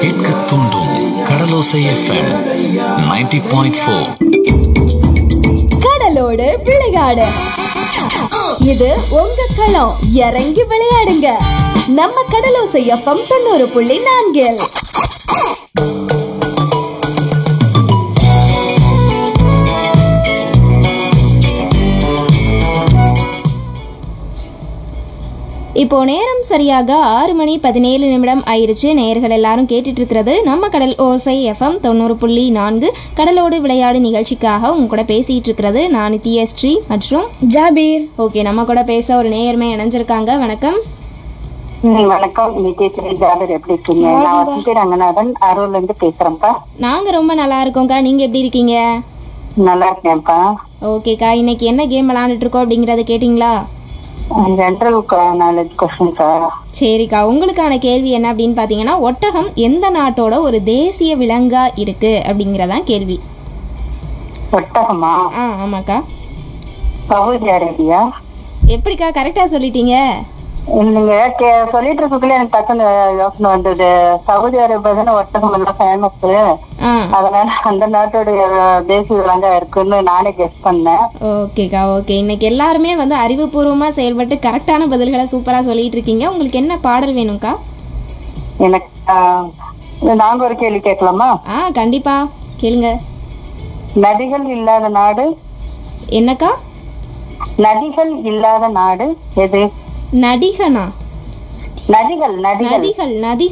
கேட்க தூண்டும் கடலோசை FM 90.4 point four கடலோடு விளையாடு இது உங்க களம் இறங்கி விளையாடுங்க நம்ம கடலோசை எஃப்எம் தொண்ணூறு புள்ளி நான்கில் இப்போ நேரம் சரியாக ஆறு மணி பதினேழு நிமிடம் ஆயிருச்சு நேயர்கள் எல்லாரும் கேட்டுட்டு இருக்கிறது நம்ம கடல் ஓசை எஃப்எம் தொண்ணூறு புள்ளி நான்கு கடலோடு விளையாடு நிகழ்ச்சிக்காக உங்க கூட பேசிட்டு இருக்கிறது நான் நித்யஸ்ரீ மற்றும் ஜாபீர் ஓகே நம்ம கூட பேச ஒரு நேயர்மே இணைஞ்சிருக்காங்க வணக்கம் ம், வணக்கம் நித்யஸ்ரீ ஜாதர் எப்படி இருக்கீங்க நான் வசந்தி ரங்கநாதன் அரூர்ல இருந்து பேசுறேன்ப்பா நாங்க ரொம்ப நல்லா இருக்கோம்க்கா நீங்க எப்படி இருக்கீங்க நல்லா இருக்கேன்ப்பா ஓகேக்கா இன்னைக்கு என்ன கேம் விளாண்டுட்டு இருக்கோம் அப்படிங்கறத கேட்டிங்களா ஜென்ரல் நாலேஜ் கொஸ்டின்ப்பா சரிக்கா உங்களுக்கான கேள்வி என்ன அப்படின்னு பார்த்தீங்கன்னா ஒட்டகம் எந்த நாட்டோட ஒரு தேசிய விலங்கா இருக்கு அப்படிங்கறதான் கேள்வி ஒட்டகமா ஆ ஆமாக்கா சவுதி அரேபியா எப்படிக்கா கரெக்டாக சொல்லிட்டீங்க நீங்க கே- சொல்லிட்டு இருக்கக்குள்ள எனக்கு டக்குன்னு யோசனை வந்தது சவுதி அரேபியா தானே ஒட்டகம் எல்லாம் ஃபேமஸ் ஆ அதனால அந்த நாட்டோடைய தேசிய விலங்கா இருக்குன்னு நானே கெஸ் பண்ணேன் ஓகேக்கா ஓகே இன்னைக்கு எல்லாருமே வந்து அறிவுபூர்வமாக செயல்பட்டு கரெக்டான பதில்களை சூப்பராக சொல்லிட்டு இருக்கீங்க உங்களுக்கு என்ன பாடல் வேணும்க்கா எனக்கு ஆ, நாங்க ஒரு கேள்வி கேட்கலாமா ஆ கண்டிப்பா கேளுங்க நதிகள் இல்லாத நாடு என்னக்கா நதிகள் இல்லாத நாடு எது நடிகனா நதிகள் நதிகள் நதிகள் நதி